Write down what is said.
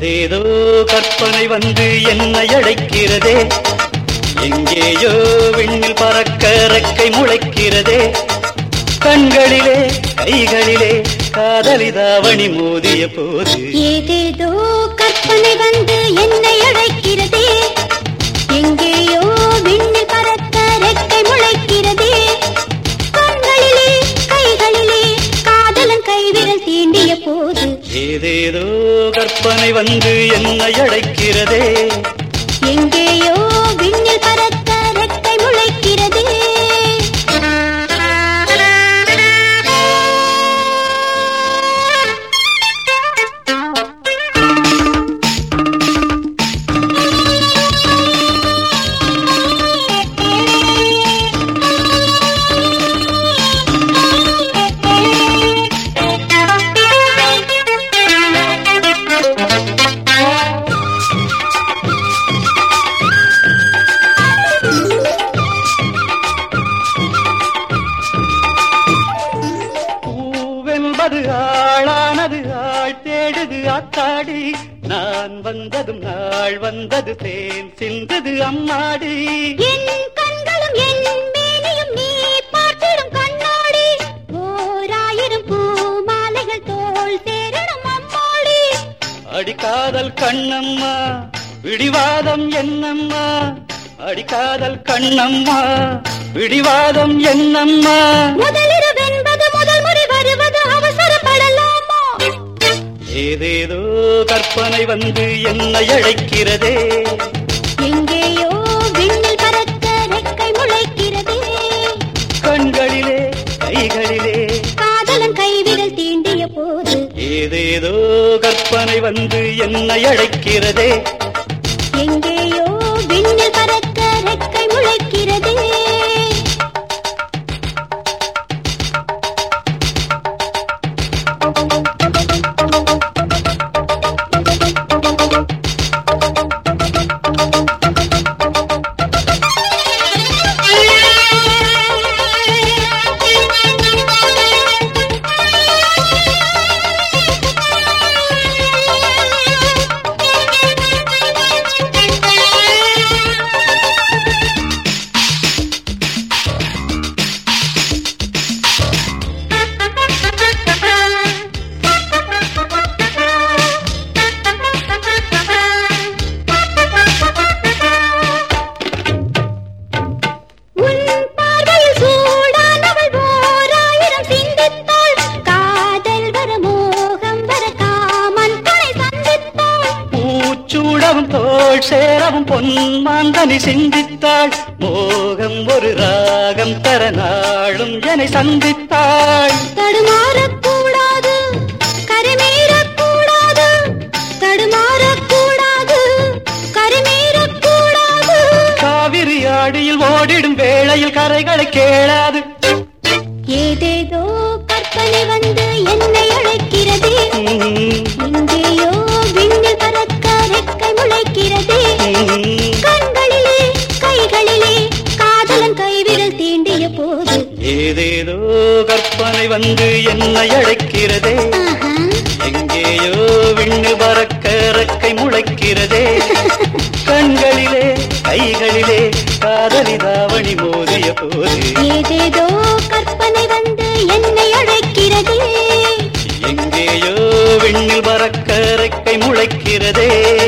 ஏதேதோ கற்பனை வந்து என்னை அழைக்கிறதே எங்கேயோ விண்ணில் பறக்க ரெக்கை முளைக்கிறதே கண்களிலே கைகளிலே காதலிதாவணி மோதிய போது ஏதேதோ கற்பனை வந்து என்னை அழைக்கிறதே எங்கேயோ விண்ணில் பறக்க ரெக்கை முளைக்கிறதே கண்களிலே கைகளிலே காதலன் கைவிரல் தீண்டிய போது ஏதேதோ கற்பனை வந்து என்னை அழைக்கிறதே எங்கேயோ விண்ணில் பறக்க ரெக்கை முளைக்கிறதே பூவென்பது ஆளானது ஆள் தேடுது ஆத்தாடி நான் வந்ததும் நாள் வந்தது தேன் சிந்தது அம்மாடி என் கண்களும் என் மேனியும் நீ பார்த்திடும் கண்ணாடி ஓராயிரம் பூ மாலைகள் தோல் சேரணும் அம்மாடி அடிக்காதல் கண்ணம்மா பிடிவாதம் என்னம்மா அடிக்காதல் கண்ணம்மா பிடிவாதம் என்னம்மா முதலிரவென்பது முதல் முறை வருவது அவசரப்படலாமா ஏதேதோ கற்பனை வந்து என்னை அழைக்கிறதே எங்கேயோ விண்ணில் பறக்க ரெக்கை முளைக்கிறதே கண்களிலே கைகளிலே காதலன் கைவிரல் தீண்டிய போது ஏதேதோ கற்பனை வந்து என்னை அழைக்கிறதே எங்கேயோ விண்ணில் பறக்க ரெக்கை முளைக்கிறதே உன் பார்வையில் சூடானவள் ஓராயிரம் சிந்தித்தாள் காதல் வர மோகம் வர காமன் துணை சந்தித்தாள் பூச்சூடவும் தோள் சேரவும் பொன்மாந்தனி சிந்தித்தாள் மோகம் ஒரு ராகம் தர நாளும் என்னை சந்தித்தாள் தடுமாறக்கூடாது கரைமீறக்கூடாது தடுமாறக்கூடாது கரைமீறக்கூடாது காவிரி ஆடியில் ஓடிடும் வேளையில் கரைகளை கேளாது ஏதேதோ கற்பனை வந்து என்னை அழைக்கிறதே உம், எங்கேயோ விண்ணில் பறக்க ரெக்கை முளைக்கிறதே உம். கண்களிலே கைகளிலே காதலன் கைவிரல் தீண்டிய போது ஏதேதோ கற்பனை வந்து என்னை அழைக்கிறதே ஆஹா, எங்கேயோ விண்ணு பறக்க ரெக்கை முளைக்கிறதே கண்களிலே கைகளிலே காதலி தாவணி மோதிய போது ஏதேதோ கற்பனை வந்து என்னை அழைக்கிறதே எங்கேயோ விண்ணில் பறக்க ரெக்கை முளைக்கிறதே